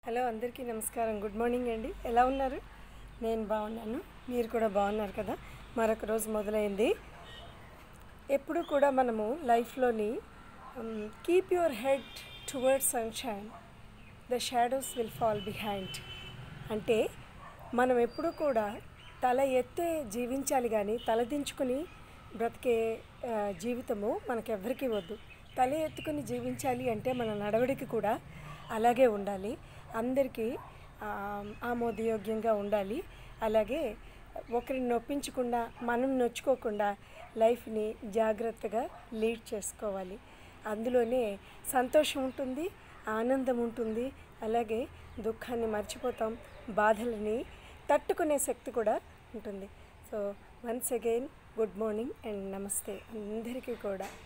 hello అందరికీ నమస్కారం good morning అండి ఎలా ఉన్నారు నేను బాగున్నాను మీరు కూడా బాగున్నారు కదా మరొక రోజు మొదలైంది ఎప్పుడు కూడా మనము లైఫ్లోని keep your head towards sunshine the shadows will fall behind అంటే మనం ఎప్పుడూ కూడా తల ఎత్తే జీవించాలి కానీ తలదించుకుని బ్రతికే ఆ, జీవితము మనకెవ్వరికీ వద్దు తల ఎత్తుకుని జీవించాలి అంటే మన నడవడికి కూడా అలాగే ఉండాలి అందరికీ ఆ, ఆమోదయోగ్యంగా ఉండాలి అలాగే ఒకరిని నొప్పించకుండా మనం నొచ్చుకోకుండా లైఫ్ని జాగ్రత్తగా లీడ్ చేసుకోవాలి అందులోనే సంతోషం ఉంటుంది ఆనందం ఉంటుంది అలాగే దుఃఖాన్ని మర్చిపోతాం బాధలని తట్టుకునే శక్తి కూడా ఉంటుంది so once again good morning and నమస్తే అందరికీ కూడా